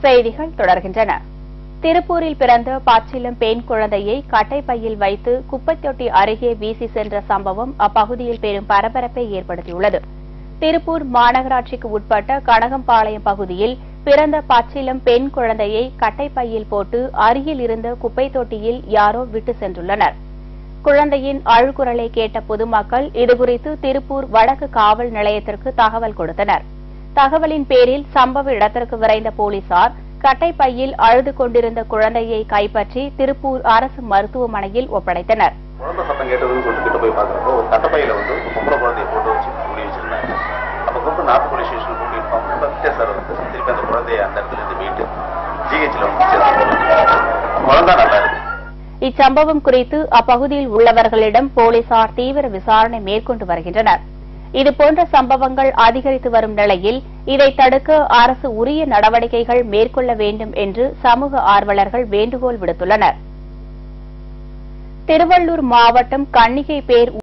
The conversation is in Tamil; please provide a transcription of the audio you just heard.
செய்திகள் தொடர்கின்றன திருப்பூரில் பிறந்த பச்சிளம் பெண் குழந்தையை கட்டைப்பையில் வைத்து குப்பைத் தொட்டி அருகே வீசி சென்ற சம்பவம் அப்பகுதியில் பெரும் பரபரப்பை ஏற்படுத்தியுள்ளது திருப்பூர் மாநகராட்சிக்கு உட்பட்ட கனகம்பாளையம் பகுதியில் பிறந்த பச்சிளம் பெண் குழந்தையை கட்டைப்பையில் போட்டு அருகில் இருந்த குப்பைத் தொட்டியில் யாரோ விட்டு சென்றுள்ளனர் குழந்தையின் அழுகுரலை கேட்ட பொதுமக்கள் இதுகுறித்து திருப்பூர் வடக்கு காவல் நிலையத்திற்கு தகவல் கொடுத்தனர் தகவலின் பேரில் சம்பவ இடத்திற்கு விரைந்த போலீசார் கட்டைப்பையில் அழுது கொண்டிருந்த குழந்தையை கைப்பற்றி திருப்பூர் அரசு மருத்துவமனையில் ஒப்படைத்தனர் குழந்தை சத்தம் கேட்டதுன்னு சொல்லிட்டு கிட்ட போய் பார்க்குறப்போ ஒரு கட்டப்பையில வந்து ஒரு பொம்பளை குழந்தைய போட்டு வச்சு மூடி வச்சிருந்தாங்க அப்போ கூப்பிட்டு நார்த் போலீஸ் ஸ்டேஷன் கூப்பிட்டு இன்ஃபார்ம் பண்ணி விஜய் சார் வந்து திருப்பி அந்த குழந்தைய அந்த இடத்துல இருந்து மீட்டு ஜிஹெச்ல வந்து சேர்த்து குழந்தை நல்லா இருக்கு இச்சம்பவம் குறித்து அப்பகுதியில் உள்ளவர்களிடம் போலீசார் தீவிர விசாரணை மேற்கொண்டு வருகின்றனர் இதுபோன்ற சம்பவங்கள் அதிகரித்து வரும் நிலையில் இதை தடுக்க அரசு உரிய நடவடிக்கைகள் மேற்கொள்ள வேண்டும் என்று சமூக ஆர்வலர்கள் வேண்டுகோள் விடுத்துள்ளனர் திருவள்ளூர் மாவட்டம் கன்னிகை பேர்